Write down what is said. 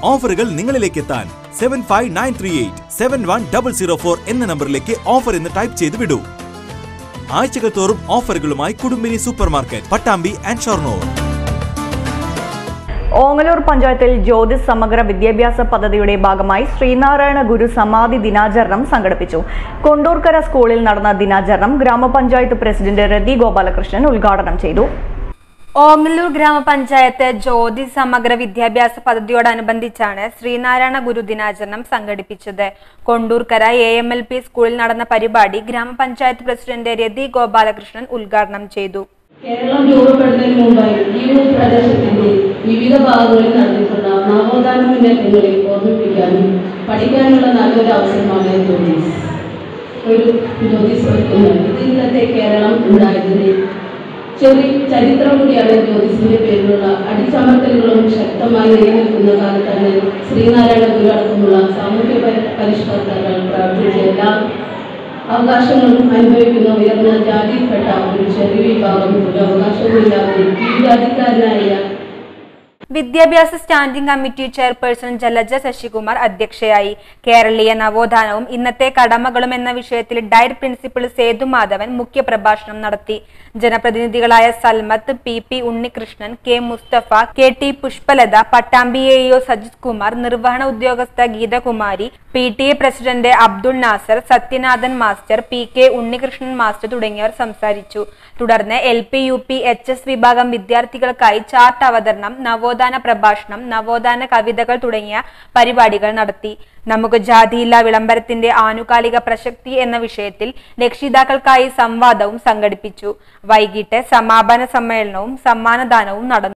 ഓഫറുകൾ നിങ്ങളിലേക്ക് എത്താൻ seven five nine three eight seven one double zero four എന്ന നമ്പറിലേക്ക് ഓഫർ എന്ന് ടൈപ്പ് ചെയ്ത് വിടൂ ആഴ്ചകൾ തോറും ഓഫറുകളുമായി Kudumbini super market Pattambi and Shoranur Ongallur പഞ്ചായത്തിൽ ജ്യോതിസ് സമഗ്ര വിദ്യാഭ്യാസ പദ്ധതിയുടെ ഭാഗമായി ശ്രീനാരായണ ഗുരു സമാധി ദിനാചരണം സംഘടിപ്പിച്ചു കൊണ്ടൂർക്കര സ്കൂളിൽ നടന്ന ദിനാചരണം ഗ്രാമപഞ്ചായത്ത് പ്രസിഡന്റ് രതി ഗോപാലകൃഷ്ണൻ ഉദ്ഘാടനം ചെയ്തു ഓങ്ങല്ലൂർ ഗ്രാമപഞ്ചായത്ത് ജ്യോതി സമഗ്ര വിദ്യാഭ്യാസ പദ്ധതിയോടനുബന്ധിച്ചാണ് ശ്രീനാരായണ ഗുരു ദിനാചരണം സംഘടിപ്പിച്ചത് Kondoorkara A M L P സ്കൂളിൽ നടന്ന പരിപാടി ഗ്രാമപഞ്ചായത്ത് പ്രസിഡന്റ് രതി ഗോപാലകൃഷ്ണൻ ഉദ്ഘാടനം ചെയ്തു കേരളം രൂപപ്പെടുന്നതിന് മുമ്പായി ഈ പ്രദേശത്തിന്റെ വിവിധ ഭാഗങ്ങളിൽ നടന്നിട്ടുള്ള നവോത്ഥാന മുന്നേറ്റങ്ങളെ ഓർമ്മിപ്പിക്കാനും പഠിക്കാനുള്ള നല്ലൊരു അവസരമാണ് ജ്യോതിസ് ഒരു ജ്യോതിസ് ഒരുക്കുന്നത് ഇത് ഇന്നത്തെ കേരളം ഉണ്ടായതിന് ചെറിയ ചരിത്രം കൂടിയാണ് ജ്യോതിസിന്റെ പേരിലുള്ള അടിച്ചമർത്തലുകളും ശക്തമായി നിലനിൽക്കുന്ന കാലത്താണ് ശ്രീനാരായണ ഗുരു അടക്കമുള്ള സാമൂഹ്യ പരി- പരിഷ്കർത്താക്കൾ പ്രവർത്തിച്ച എല്ലാ അവകാശങ്ങളും അനുഭവിക്കുന്ന ഉയർന്ന ജാതിയിൽപ്പെട്ട ഒരു ചെറിയ വിഭാഗം ഒരു അവകാശവുമില്ലാതെ കീഴ്ജാതിക്കാരനായ വിദ്യാഭ്യാസ standing committee chairperson Jalaja Sasikumar അധ്യക്ഷയായി കേരളീയ നവോത്ഥാനവും ഇന്നത്തെ കടമകളും എന്ന വിഷയത്തിൽ ഡയറ്റ് പ്രിൻസിപ്പൽ സേതു മാധവൻ മുഖ്യപ്രഭാഷണം നടത്തി ജനപ്രതിനിധികളായ Salmath P P Unnikrishnan K Mustafa K T Pushpalatha Pattambi A EO Sajith Kumar നിർവഹണ ഉദ്യോഗസ്ഥ Geethakumari P T A president Abdul Nasar Sathyanathan master P K Unnikrishnan master തുടങ്ങിയവർ സംസാരിച്ചു തുടർന്ന് L P U P H S വിഭാഗം വിദ്യാർത്ഥികൾക്കായി ചാർട്ട് അവതരണം നവോത്ഥാന പ്രഭാഷണം നവോത്ഥാന കവിതകൾ തുടങ്ങിയ പരിപാടികൾ നടത്തി നമുക്ക് ജാതിയില്ല വിളംബരത്തിന്റെ ആനുകാലിക പ്രസക്തി എന്ന വിഷയത്തിൽ രക്ഷിതാക്കൾക്കായി സംവാദവും സംഘടിപ്പിച്ചു വൈകിട്ട് സമാപന സമ്മേളനവും സമ്മാനദാനവും നടന്നു